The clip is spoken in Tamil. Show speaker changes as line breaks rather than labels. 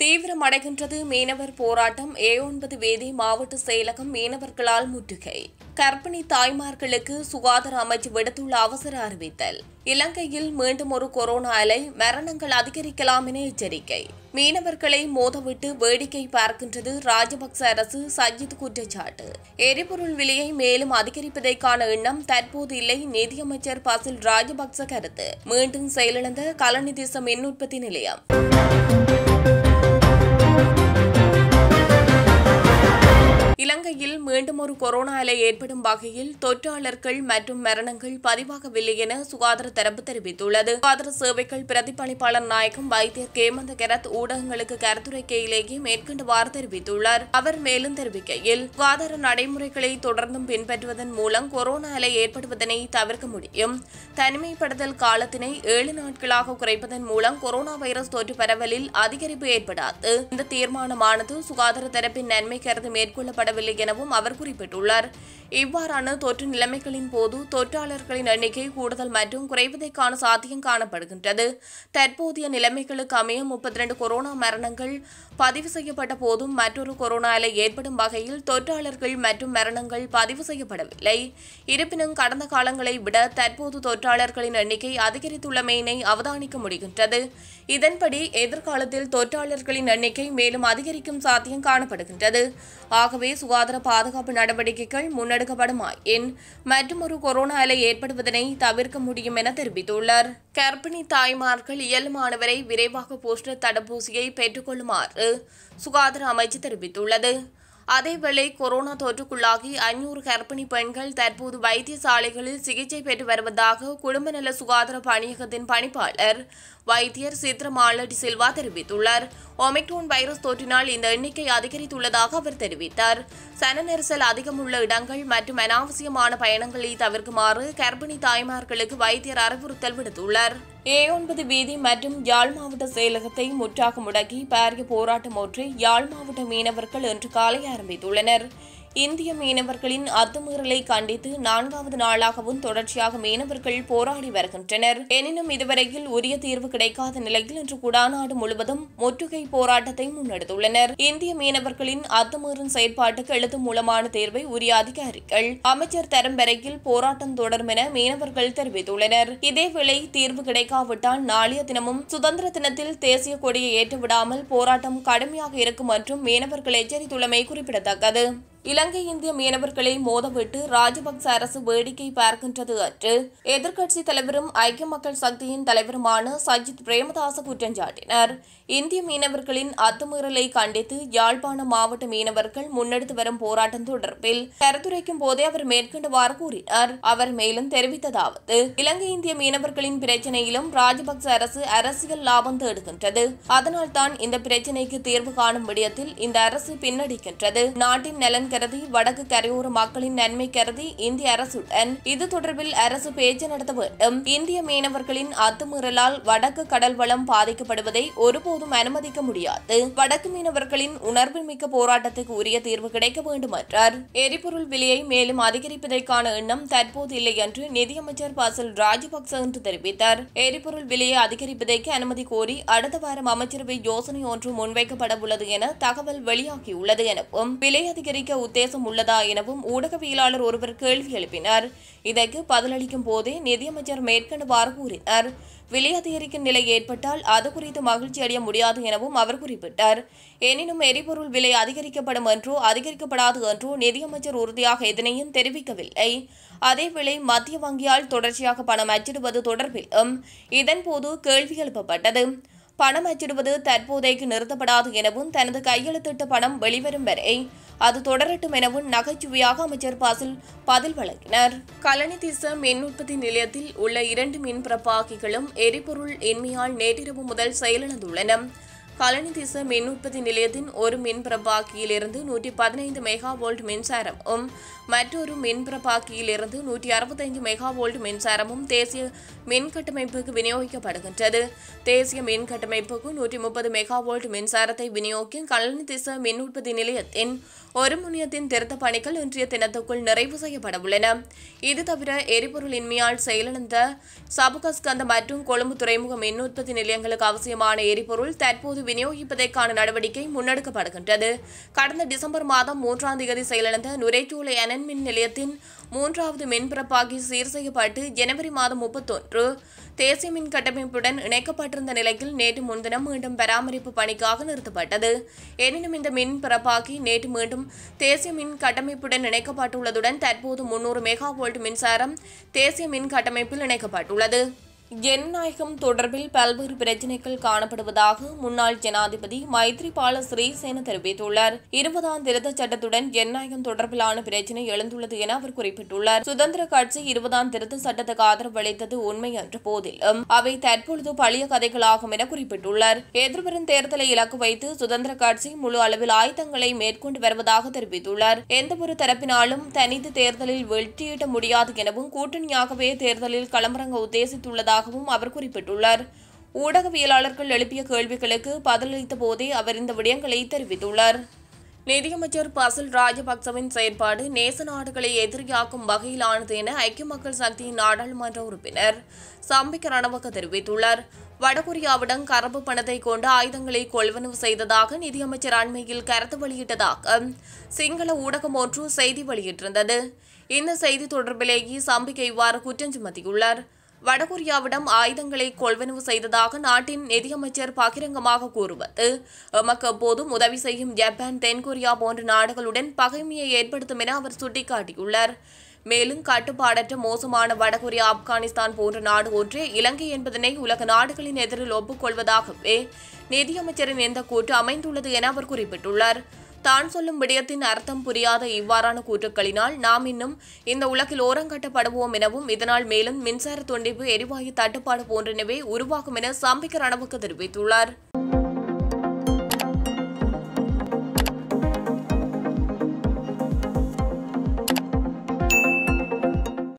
தீவிரமடைகின்றது மீனவர் போராட்டம் ஏ ஒன்பது வேதி மாவட்ட செயலகம் மீனவர்களால் முற்றுகை கர்ப்பிணி தாய்மார்களுக்கு சுகாதார அமைச்சு விடுத்துள்ள அவசர அறிவித்தல் இலங்கையில் மீண்டும் ஒரு கொரோனா அலை மரணங்கள் அதிகரிக்கலாம் என எச்சரிக்கை மீனவர்களை மோதவிட்டு வேடிக்கை பார்க்கின்றது ராஜபக்ச அரசு சஜித் குற்றச்சாட்டு எரிபொருள் விலையை மேலும் அதிகரிப்பதற்கான எண்ணம் தற்போது இல்லை நிதியமைச்சர் பசில் ராஜபக்ச கருத்து மீண்டும் செயலிழந்த கலநிதிச மின் உற்பத்தி நிலையம் இலங்கையில் மீண்டும் ஒரு கொரோனா அலை ஏற்படும் வகையில் தொற்றாளர்கள் மற்றும் மரணங்கள் பதிவாகவில்லை என சுகாதார தரப்பு தெரிவித்துள்ளது சுகாதார சேவைகள் பிரதிபலிப்பாளர் நாயகம் வைத்தியர் கேமந்த கெரத் ஊடகங்களுக்கு கருத்துரைக்கையிலேயே மேற்கண்டவாறு தெரிவித்துள்ளார் அவர் மேலும் தெரிவிக்கையில் சுகாதார நடைமுறைகளை தொடர்ந்தும் பின்பற்றுவதன் மூலம் கொரோனா அலை ஏற்படுவதனை தவிர்க்க முடியும் தனிமைப்படுத்தல் காலத்தினை ஏழு நாட்களாக குறைப்பதன் மூலம் கொரோனா வைரஸ் தொற்று பரவலில் அதிகரிப்பு ஏற்படாது இந்த தீர்மானமானது சுகாதார தரப்பின் நன்மை கருதி மேற்கொள்ளப்படவில்லை எனவும் அவர் குறிப்பிட்டுள்ளார் இவ்வாறான தொற்று நிலைமைகளின் போது தொற்றாளர்களின் எண்ணிக்கை கூடுதல் மற்றும் குறைவதற்கான சாத்தியம் காணப்படுகின்றது தற்போதைய நிலைமைகளுக்கு அமைய முப்பத்தி ரெண்டு கொரோனா மரணங்கள் பதிவு செய்யப்பட்ட போதும் மற்றொரு கொரோனா அலை ஏற்படும் வகையில் தொற்றாளர்கள் மற்றும் மரணங்கள் பதிவு செய்யப்படவில்லை இருப்பினும் கடந்த காலங்களை விட தற்போது தொற்றாளர்களின் எண்ணிக்கை அதிகரித்துள்ளமையினை அவதானிக்க முடிகின்றது இதன்படி எதிர்காலத்தில் தொற்றாளர்களின் எண்ணிக்கை மேலும் அதிகரிக்கும் சாத்தியம் காணப்படுகின்றது ஆகவே சுகாதார பாதுகாப்பு நடவடிக்கைகள் முன்னெடுக்கப்படுமாயின் மற்றும் ஒரு கொரோனா அலை ஏற்படுவதனை தவிர்க்க முடியும் என தெரிவித்துள்ளார் கர்ப்பிணி தாய்மார்கள் இயல்பானவரை விரைவாக போஸ்டர் தடுப்பூசியை பெற்றுக்கொள்ளுமாறு சுகாதார அமைச்சு தெரிவித்துள்ளது அதேவேளை கொரோனா தொற்றுக்குள்ளாகி ஐநூறு கர்ப்பிணி பெண்கள் தற்போது வைத்தியசாலைகளில் சிகிச்சை பெற்று வருவதாக குடும்ப நல சுகாதார பணியகத்தின் பணிப்பாளர் வைத்தியர் சித்ரமாலடி சில்வா தெரிவித்துள்ளார் ஒமிக்ரோன் வைரஸ் தொற்றினால் இந்த எண்ணிக்கை அதிகரித்துள்ளதாக அவர் தெரிவித்தார் சன நெரிசல் அதிகமுள்ள இடங்கள் மற்றும் அனாவசியமான பயணங்களை தவிர்க்குமாறு கர்ப்பிணி தாய்மார்களுக்கு வைத்தியர் அறிவுறுத்தல் விடுத்துள்ளார் ஏ ஒன்பது வீதி மற்றும் யாழ் மாவட்ட செயலகத்தை முற்றாக முடக்கி பாரிய போராட்டம் ஒன்றை யாழ் மாவட்ட மீனவர்கள் இன்று காலை ஆரம்பித்துள்ளனர் இந்திய மீனவர்களின் அத்துமீறலை கண்டித்து நான்காவது நாளாகவும் தொடர்ச்சியாக மீனவர்கள் போராடி வருகின்றனர் எனினும் இதுவரையில் உரிய தீர்வு கிடைக்காத நிலையில் இன்று குடாநாடு முழுவதும் முற்றுகை போராட்டத்தை முன்னெடுத்துள்ளனர் இந்திய மீனவர்களின் அத்துமீறும் செயற்பாட்டுக்கு எழுத்து மூலமான தேர்வை உரிய அதிகாரிகள் அமைச்சர் தரும் வரையில் போராட்டம் தொடரும் என மீனவர்கள் தெரிவித்துள்ளனர் இதேவேளை தீர்வு கிடைக்காவிட்டால் நாளைய தினமும் சுதந்திர தினத்தில் தேசிய கொடியை ஏற்றவிடாமல் போராட்டம் கடுமையாக இருக்கும் என்றும் மீனவர்கள் எச்சரித்துள்ளமை குறிப்பிடத்தக்கது இலங்கை இந்திய மீனவர்களை மோதவிட்டு ராஜபக்ச அரசு வேடிக்கை பார்க்கின்றது அன்று எதிர்க்கட்சி தலைவரும் ஐக்கிய மக்கள் சக்தியின் தலைவருமான சஜித் பிரேமதாச குற்றம் சாட்டினார் இந்திய மீனவர்களின் அத்துமீறலை கண்டித்து யாழ்ப்பாண மாவட்ட மீனவர்கள் முன்னெடுத்து வரும் போராட்டம் தொடர்பில் கருத்துரைக்கும் போதே அவர் மேற்கண்டவாறு கூறினார் அவர் மேலும் தெரிவித்ததாவது இலங்கை இந்திய மீனவர்களின் பிரச்சினையிலும் ராஜபக்ச அரசு அரசியல் லாபம் தேடுகின்றது அதனால் தான் இந்த பிரச்சினைக்கு தீர்வு காணும் விடயத்தில் இந்த அரசு பின்னடிக்கின்றது நாட்டின் நலன் கருதி வடக்கு கரையோர மக்களின் நன்மை கருதி இந்திய அரசுடன் இது தொடர்பில் அரசு பேச்சு நடத்த வேண்டும் இந்திய மீனவர்களின் அத்துமீறலால் வடக்கு கடல் வளம் பாதிக்கப்படுவதை ஒருபோதும் அனுமதிக்க முடியாது வடக்கு மீனவர்களின் உணர்வுமிக்க போராட்டத்துக்கு உரிய தீர்வு கிடைக்க வேண்டும் என்றார் எரிபொருள் விலையை மேலும் அதிகரிப்பதற்கான எண்ணம் தற்போது இல்லை என்று நிதியமைச்சர் பாசல் ராஜபக்ச என்று தெரிவித்தார் எரிபொருள் விலையை அதிகரிப்பதற்கு அனுமதி கோரி அடுத்த வாரம் அமைச்சரவை யோசனை ஒன்று முன்வைக்கப்பட உள்ளது என தகவல் வெளியாகியுள்ளது எனவும் விலை அதிகரிக்க உத்தேசம் உள்ளதா எனவும் ஊடகவியலாளர் ஒருவர் கேள்வி எழுப்பினார் இதற்கு பதிலளிக்கும் போதே நிதியமைச்சர் மேற்கண்டவாறு கூறினார் விலை அதிகரிக்கும் நிலை ஏற்பட்டால் அது குறித்து மகிழ்ச்சி அடைய முடியாது எனவும் அவர் குறிப்பிட்டார் எனினும் எரிபொருள் விலை அதிகரிக்கப்படும் என்றோ அதிகரிக்கப்படாது என்றோ நிதியமைச்சர் உறுதியாக எதனையும் தெரிவிக்கவில்லை அதேவேளை மத்திய வங்கியால் தொடர்ச்சியாக பணம் அச்சிடுவது தொடர்பிலும் இதன்போது கேள்வி எழுப்பப்பட்டது பணம் அச்சிடுவது தற்போதைக்கு நிறுத்தப்படாது எனவும் தனது கையெழுத்திட்ட பணம் வெளிவரும் வரை அது தொடரட்டும் எனவும் நகைச்சுவையாக அமைச்சர் பாசில் பதில் வழங்கினார் கலனி திச மின் உற்பத்தி நிலையத்தில் உள்ள இரண்டு மின் பிரபாகிகளும் எரிபொருள் இன்மையால் நேற்றிரவு முதல் செயலிழந்துள்ளன கலனி திச மின் உற்பத்தி நிலையத்தின் ஒரு மின் பிரபாக்கியிலிருந்து நூற்றி பதினைந்து மெகா வோல்ட் மின்சாரமும் மற்றொரு மின் பிரபாக்கியிலிருந்து நூற்றி அறுபத்தைந்து மெகா வோல்ட் மின்சாரமும் தேசிய மின் கட்டமைப்புக்கு விநியோகிக்கப்படுகின்றது தேசிய மின் கட்டமைப்புக்கு நூற்றி முப்பது மெகா வோல்ட் மின்சாரத்தை விநியோகிக்கும் கலனி திச மின் உற்பத்தி நிலையத்தின் ஒரு முனையத்தின் திருத்த பணிகள் இன்றைய தினத்துக்குள் நிறைவு செய்யப்பட உள்ளன இது தவிர எரிபொருள் இன்மையால் செயலிழந்த சபுகஸ்கந்த மற்றும் கொழும்பு துறைமுக மின் உற்பத்தி நிலையங்களுக்கு அவசியமான எரிபொருள் தற்போது விநியோகிப்பதற்கான நடவடிக்கை முன்னெடுக்கப்படுகின்றது கடந்த டிசம்பர் மாதம் மூன்றாம் தேதி செயலிழந்த நுரைச்சோலை அனல் மின் நிலையத்தின் மூன்றாவது மின்பிறப்பாகி சீர் செய்யப்பட்டு ஜனவரி மாதம் முப்பத்தொன்று தேசிய மின் கட்டமைப்புடன் இணைக்கப்பட்டிருந்த நிலையில் நேற்று முன்தினம் மீண்டும் பராமரிப்பு பணிக்காக நிறுத்தப்பட்டது எனினும் இந்த மின் பிறப்பாக்கி நேற்று மீண்டும் தேசிய மின் கட்டமைப்புடன் இணைக்கப்பட்டுள்ளதுடன் தற்போது முன்னூறு மெகா வோல்ட் மின்சாரம் தேசிய மின் கட்டமைப்பில் இணைக்கப்பட்டுள்ளது ஜனநாயகம் தொடர்பில் பல்வேறு பிரச்சினைகள் காணப்படுவதாக முன்னாள் ஜனாதிபதி மைத்ரிபால சிறிசேன தெரிவித்துள்ளார் இருபதாம் திருத்தச் சட்டத்துடன் ஜனநாயகம் தொடர்பிலான பிரச்சினை எழுந்துள்ளது என அவர் குறிப்பிட்டுள்ளார் சுதந்திர கட்சி இருபதாம் திருத்த சட்டத்துக்கு ஆதரவு அளித்தது உண்மை என்ற போதிலும் அவை தற்பொழுது பழைய கதைகளாகும் என குறிப்பிட்டுள்ளார் எதிர்வரும் தேர்தலை இலக்கு வைத்து சுதந்திர கட்சி முழு அளவில் ஆயுதங்களை மேற்கொண்டு வருவதாக தெரிவித்துள்ளார் எந்தவொரு தரப்பினாலும் தனித்து தேர்தலில் வெற்றியீட்ட முடியாது எனவும் கூட்டணியாகவே தேர்தலில் களமிறங்க உத்தேசித்துள்ளதாகவும் அவர் குறிப்பிட்டுள்ளார் ஊடகவியலாளர்கள் எழுப்பிய கேள்விகளுக்கு பதிலளித்த போதே அவர் இந்த விடயங்களை தெரிவித்துள்ளார் நிதியமைச்சர் பசில் ராஜபக்சவின் செயற்பாடு நேச நாடுகளை எதிரியாக்கும் வகையிலானது என ஐக்கிய மக்கள் சக்தியின் நாடாளுமன்ற உறுப்பினர் சம்பிக்க ரணவக்க தெரிவித்துள்ளார் வடகொரியாவிடம் கரப்பு பணத்தை கொண்டு ஆயுதங்களை கொள்வனவு செய்ததாக நிதியமைச்சர் அண்மையில் கருத்து வெளியிட்டதாக சிங்கள ஊடகம் ஒன்று செய்தி வெளியிட்டிருந்தது இந்த செய்தி தொடர்பிலேயே சம்பிக்க இவ்வாறு குற்றம் சுமத்தியுள்ளார் வடகொரியாவிடம் ஆயுதங்களை கொள்வனவு செய்ததாக நாட்டின் நிதியமைச்சர் பகிரங்கமாக கூறுவது எமக்கு எப்போதும் உதவி செய்யும் ஜப்பான் தென்கொரியா போன்ற நாடுகளுடன் பகைமையை ஏற்படுத்தும் என அவர் சுட்டிக்காட்டியுள்ளார் மேலும் கட்டுப்பாடற்ற மோசமான வடகொரியா ஆப்கானிஸ்தான் போன்ற நாடு ஒன்றே இலங்கை என்பதனை உலக நாடுகளின் எதிரில் ஒப்புக்கொள்வதாகவே நிதியமைச்சரின் இந்த கூற்று அமைந்துள்ளது என அவர் குறிப்பிட்டுள்ளார் தான் சொல்லும் விடயத்தின் அர்த்தம் புரியாத இவ்வாறான கூற்றுக்களினால் நாம் இன்னும் இந்த உலகில் ஓரங்கட்டப்படுவோம் எனவும் இதனால் மேலும் மின்சார துண்டிப்பு எரிவாயு தட்டுப்பாடு போன்றனவே உருவாகும் என சாம்பிக்க ரணவுக்கு தெரிவித்துள்ளார்